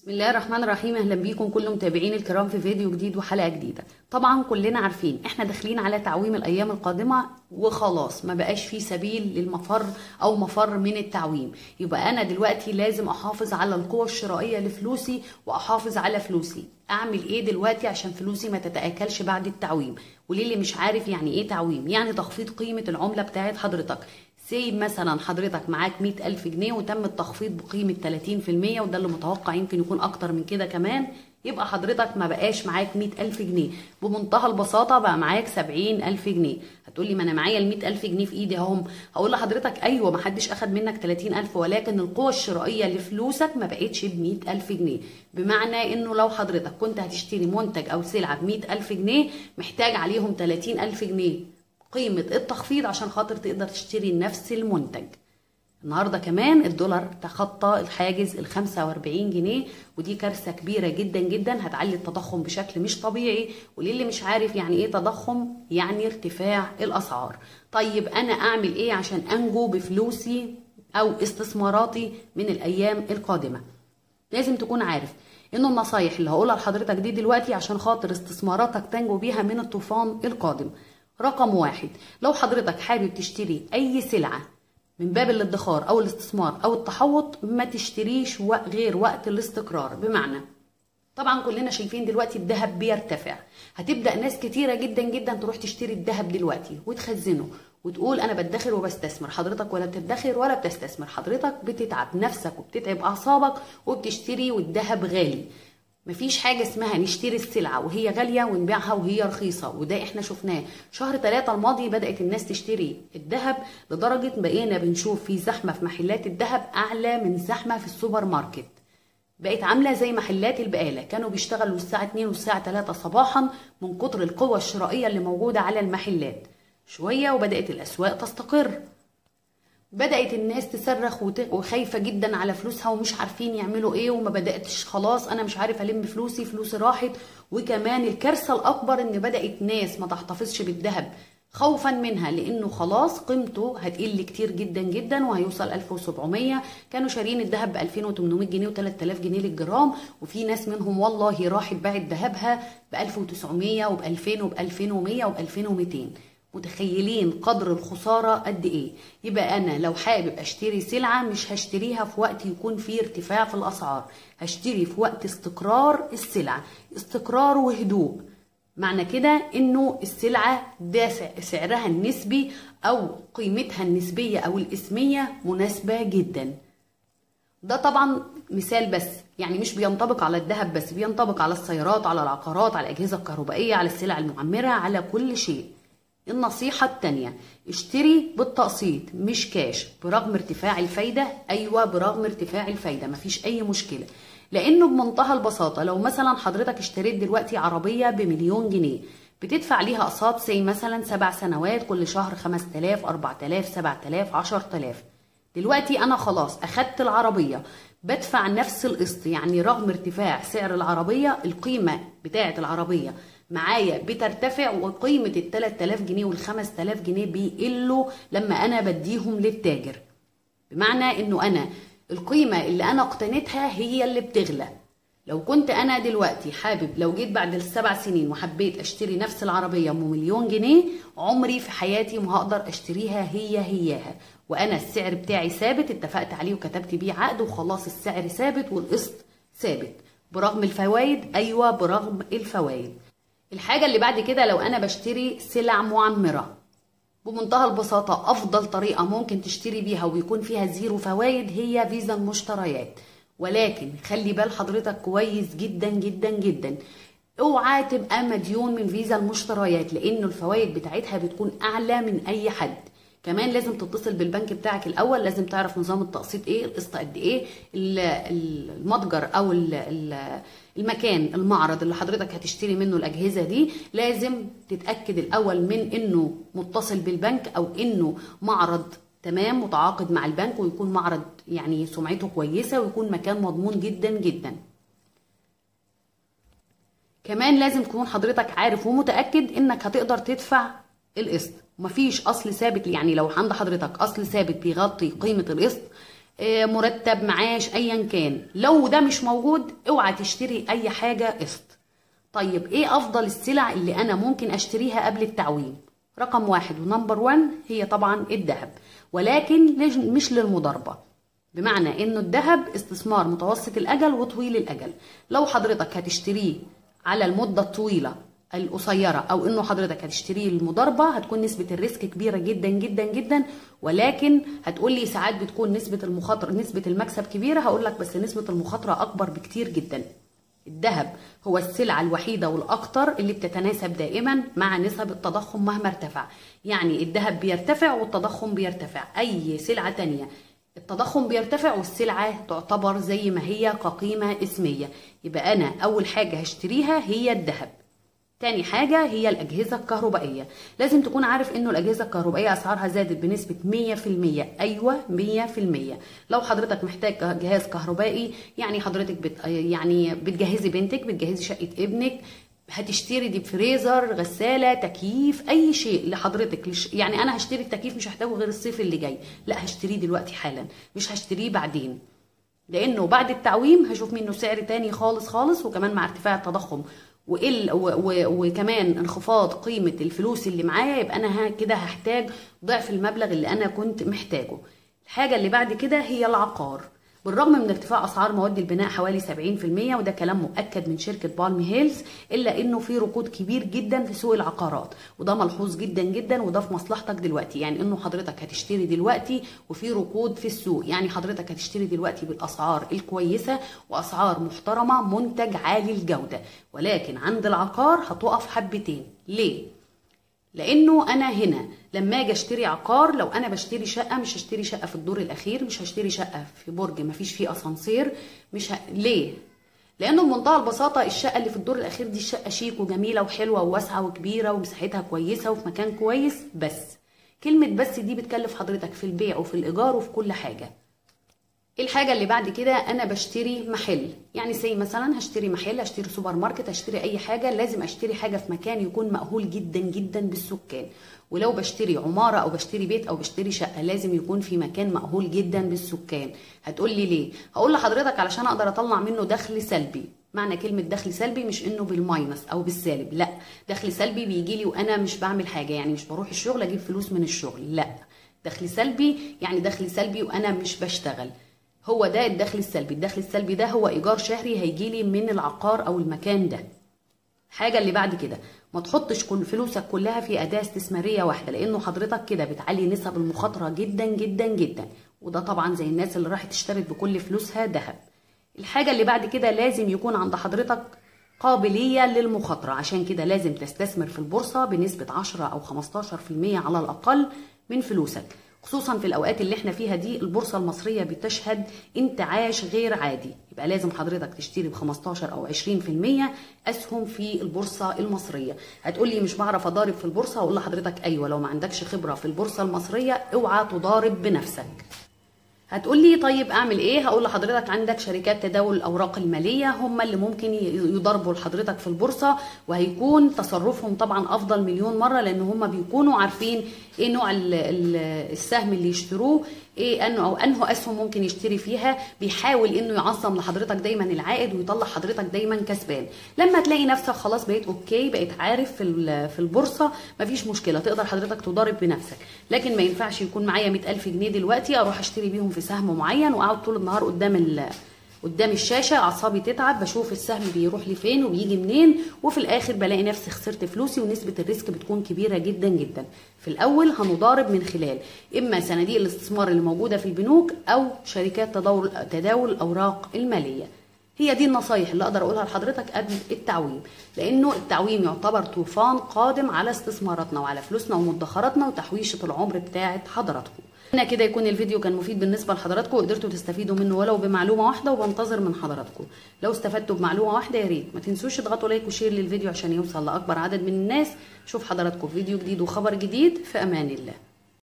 بسم الله الرحمن الرحيم اهلا بيكم كل متابعين الكرام في فيديو جديد وحلقه جديده طبعا كلنا عارفين احنا داخلين على تعويم الايام القادمه وخلاص ما بقاش في سبيل للمفر او مفر من التعويم يبقى انا دلوقتي لازم احافظ على القوه الشرائيه لفلوسي واحافظ على فلوسي اعمل ايه دلوقتي عشان فلوسي ما تتاكلش بعد التعويم وللي مش عارف يعني ايه تعويم يعني تخفيض قيمه العمله بتاعت حضرتك سيب مثلا حضرتك معاك مئة ألف جنيه وتم التخفيض بقيمة 30% وده اللي متوقع يمكن يكون أكتر من كده كمان يبقى حضرتك ما بقاش معاك مئة ألف جنيه بمنتهى البساطة بقى معاك سبعين ألف جنيه هتقولي ما أنا معايا المئة ألف جنيه في إيدي اهم هقول لحضرتك أيوة ما حدش أخد منك تلاتين ألف ولكن القوة الشرائية لفلوسك ما بقتش بمئة ألف جنيه بمعنى إنه لو حضرتك كنت هتشتري منتج أو سلعة بمئة ألف جنيه محتاج عليهم تلاتين ألف جنيه قيمة التخفيض عشان خاطر تقدر تشتري نفس المنتج النهاردة كمان الدولار تخطى الحاجز ال 45 جنيه ودي كارثة كبيرة جدا جدا هتعلي التضخم بشكل مش طبيعي وللي مش عارف يعني ايه تضخم يعني ارتفاع الأسعار طيب أنا أعمل ايه عشان أنجو بفلوسي أو استثماراتي من الأيام القادمة لازم تكون عارف ان النصايح اللي هقولها لحضرتك دي دلوقتي عشان خاطر استثماراتك تنجو بيها من الطوفان القادم رقم واحد لو حضرتك حابب تشتري اي سلعة من باب الادخار او الاستثمار او التحوط ما تشتريش غير وقت الاستقرار بمعنى طبعا كلنا شايفين دلوقتي الذهب بيرتفع هتبدا ناس كتيره جدا جدا تروح تشتري الذهب دلوقتي وتخزنه وتقول انا بدخر وبستثمر حضرتك ولا بتدخر ولا بتستثمر حضرتك بتتعب نفسك وبتتعب اعصابك وبتشتري والذهب غالي مفيش حاجة اسمها نشتري السلعة وهي غالية ونبيعها وهي رخيصة وده احنا شفناه شهر ثلاثة الماضي بدأت الناس تشتري الذهب لدرجة بقينا بنشوف في زحمة في محلات الذهب أعلى من زحمة في السوبر ماركت بقت عاملة زي محلات البقالة كانوا بيشتغلوا الساعة 2 والساعة 3 صباحا من كتر القوة الشرائية اللي موجودة على المحلات شوية وبدأت الأسواق تستقر بدأت الناس تصرخ وخايفة جدا على فلوسها ومش عارفين يعملوا ايه وما بدأتش خلاص انا مش عارف الم فلوسي فلوسي راحت وكمان الكارثة الاكبر ان بدأت ناس ما تحتفظش بالذهب خوفا منها لانه خلاص قيمته هتقل كتير جدا جدا وهيوصل 1700 كانوا شارين الذهب ب 2800 جنيه و3000 جنيه للجرام وفي ناس منهم والله راحت باعت ذهبها ب 1900 وب 2000 وب 2100 وب 2200 متخيلين قدر الخسارة قد ايه يبقى انا لو حابب اشتري سلعة مش هشتريها في وقت يكون فيه ارتفاع في الاسعار هشتري في وقت استقرار السلعة استقرار وهدوء معنى كده انه السلعة ده سعرها النسبي او قيمتها النسبية او الاسمية مناسبة جدا ده طبعا مثال بس يعني مش بينطبق على الذهب بس بينطبق على السيارات على العقارات على الاجهزة الكهربائية على السلع المعمرة على كل شيء النصيحة التانية اشتري بالتقسيط مش كاش برغم ارتفاع الفايدة ايوه برغم ارتفاع الفايدة مفيش اي مشكلة لانه بمنتهى البساطة لو مثلا حضرتك اشتريت دلوقتي عربية بمليون جنيه بتدفع ليها اقساط زي مثلا سبع سنوات كل شهر 5000 4000 7000 10000 دلوقتي انا خلاص اخدت العربية بدفع نفس القسط يعني رغم ارتفاع سعر العربية القيمة بتاعة العربية معايا بترتفع وقيمة ال 3000 جنيه وال 5000 جنيه بيقلوا لما أنا بديهم للتاجر بمعنى إنه أنا القيمة اللي أنا اقتنيتها هي اللي بتغلى لو كنت أنا دلوقتي حابب لو جيت بعد السبع سنين وحبيت أشتري نفس العربية أم مليون جنيه عمري في حياتي ما هقدر أشتريها هي هياها وأنا السعر بتاعي ثابت اتفقت عليه وكتبت بيه عقد وخلاص السعر ثابت والقسط ثابت برغم الفوائد أيوة برغم الفوائد الحاجة اللي بعد كده لو أنا بشتري سلع معمرة بمنتهى البساطة أفضل طريقة ممكن تشتري بيها ويكون فيها زيرو فوائد هي فيزا المشتريات ولكن خلي بال حضرتك كويس جدا جدا جدا اوعى تبقى مديون من فيزا المشتريات لأنه الفوائد بتاعتها بتكون أعلى من أي حد كمان لازم تتصل بالبنك بتاعك الاول لازم تعرف نظام التقسيط ايه القسط قد ايه المتجر او المكان المعرض اللي حضرتك هتشتري منه الاجهزه دي لازم تتاكد الاول من انه متصل بالبنك او انه معرض تمام متعاقد مع البنك ويكون معرض يعني سمعته كويسه ويكون مكان مضمون جدا جدا كمان لازم تكون حضرتك عارف ومتاكد انك هتقدر تدفع القسط مفيش اصل ثابت يعني لو عند حضرتك اصل ثابت بيغطي قيمه القسط آه، مرتب معاش ايا كان لو ده مش موجود اوعى تشتري اي حاجه قسط طيب ايه افضل السلع اللي انا ممكن اشتريها قبل التعويم رقم واحد ونمبر وان هي طبعا الذهب ولكن لج- مش للمضاربه بمعنى انه الذهب استثمار متوسط الاجل وطويل الاجل لو حضرتك هتشتريه على المده الطويله القصيره او انه حضرتك هتشتريه المضاربه هتكون نسبه الريسك كبيره جدا جدا جدا ولكن هتقول لي ساعات بتكون نسبه المخاطره نسبه المكسب كبيره هقول لك بس نسبه المخاطره اكبر بكتير جدا الذهب هو السلعة الوحيدة والأكثر اللي بتتناسب دائما مع نسب التضخم مهما ارتفع يعني الذهب بيرتفع والتضخم بيرتفع أي سلعة تانية التضخم بيرتفع والسلعة تعتبر زي ما هي كقيمة اسمية يبقى أنا أول حاجة هشتريها هي الذهب تاني حاجة هي الأجهزة الكهربائية لازم تكون عارف إنه الأجهزة الكهربائية أسعارها زادت بنسبة 100% أيوة 100% لو حضرتك محتاج جهاز كهربائي يعني حضرتك بت يعني بتجهزي بنتك بتجهزي شقة ابنك هتشتري ديب فريزر غسالة تكييف أي شيء لحضرتك لش- يعني أنا هشتري التكييف مش هحتاجه غير الصيف اللي جاي لا هشتريه دلوقتي حالا مش هشتريه بعدين لانه بعد التعويم هشوف منه سعر تاني خالص خالص وكمان مع ارتفاع التضخم وقل و و وكمان انخفاض قيمه الفلوس اللي معايا يبقى انا ه- كده هحتاج ضعف المبلغ اللي انا كنت محتاجه الحاجه اللي بعد كده هي العقار بالرغم من ارتفاع اسعار مواد البناء حوالي 70% وده كلام مؤكد من شركه بالم هيلز الا انه في ركود كبير جدا في سوق العقارات وده ملحوظ جدا جدا وده في مصلحتك دلوقتي يعني انه حضرتك هتشتري دلوقتي وفي ركود في السوق يعني حضرتك هتشتري دلوقتي بالاسعار الكويسه واسعار محترمه منتج عالي الجوده ولكن عند العقار هتقف حبتين ليه لانه انا هنا لما اجي اشتري عقار لو انا بشتري شقه مش هشتري شقه في الدور الاخير مش هشتري شقه في برج ما فيش فيه اسانسير مش ه... ليه لانه بمنتهى البساطه الشقه اللي في الدور الاخير دي الشقه شيك وجميله وحلوه وواسعه وكبيره ومساحتها كويسه وفي مكان كويس بس كلمه بس دي بتكلف حضرتك في البيع وفي الايجار وفي كل حاجه الحاجة اللي بعد كده أنا بشتري محل يعني زي مثلا هشتري محل هشتري سوبر ماركت هشتري أي حاجة لازم أشتري حاجة في مكان يكون مأهول جدا جدا بالسكان ولو بشتري عمارة أو بشتري بيت أو بشتري شقة لازم يكون في مكان مأهول جدا بالسكان هتقول لي ليه؟ هقول لحضرتك علشان أقدر أطلع منه دخل سلبي معنى كلمة دخل سلبي مش انه بالماينس او بالسالب لا دخل سلبي بيجي لي وانا مش بعمل حاجة يعني مش بروح الشغل اجيب فلوس من الشغل لا دخل سلبي يعني دخل سلبي وانا مش بشتغل هو ده الدخل السلبي الدخل السلبي ده هو ايجار شهري هيجيلي من العقار او المكان ده حاجة اللي بعد كده ما تحطش كل فلوسك كلها في أداة استثمارية واحدة لأنه حضرتك كده بتعلي نسب المخاطرة جدا جدا جدا وده طبعا زي الناس اللي راحت اشترت بكل فلوسها ذهب الحاجة اللي بعد كده لازم يكون عند حضرتك قابلية للمخاطرة عشان كده لازم تستثمر في البورصة بنسبة 10 أو 15% على الأقل من فلوسك خصوصا في الأوقات اللي احنا فيها دي البورصة المصرية بتشهد انتعاش غير عادي يبقى لازم حضرتك تشتري ب 15 أو 20% أسهم في البورصة المصرية هتقولي مش بعرف أضارب في البورصة هقول لحضرتك أيوة لو ما عندكش خبرة في البورصة المصرية اوعى تضارب بنفسك هتقول لي طيب اعمل ايه هقول لحضرتك عندك شركات تداول الاوراق الماليه هم اللي ممكن يضربوا لحضرتك في البورصه وهيكون تصرفهم طبعا افضل مليون مره لان هم بيكونوا عارفين ايه نوع ال- ال- السهم اللي يشتروه ايه انه او انه اسهم ممكن يشتري فيها بيحاول انه يعظم لحضرتك دايما العائد ويطلع حضرتك دايما كسبان لما تلاقي نفسك خلاص بقيت اوكي بقيت عارف في ال- في البورصه مفيش مشكله تقدر حضرتك تضارب بنفسك لكن ما ينفعش يكون معايا 100000 جنيه دلوقتي اروح اشتري بيهم في سهم معين واقعد طول النهار قدام ال قدام الشاشه اعصابي تتعب بشوف السهم بيروح لي فين وبيجي منين وفي الاخر بلاقي نفسي خسرت فلوسي ونسبه الريسك بتكون كبيره جدا جدا في الاول هنضارب من خلال اما صناديق الاستثمار اللي موجوده في البنوك او شركات تداول تداول الاوراق الماليه هي دي النصايح اللي اقدر اقولها لحضرتك قبل التعويم لانه التعويم يعتبر طوفان قادم على استثماراتنا وعلى فلوسنا ومدخراتنا وتحويشه العمر بتاعه حضراتكم هنا كده يكون الفيديو كان مفيد بالنسبه لحضراتكم وقدرتوا تستفيدوا منه ولو بمعلومه واحده وبنتظر من حضراتكم لو استفدتوا بمعلومه واحده يا ريت ما تنسوش تضغطوا لايك وشير للفيديو عشان يوصل لاكبر عدد من الناس شوف حضراتكم فيديو جديد وخبر جديد في امان الله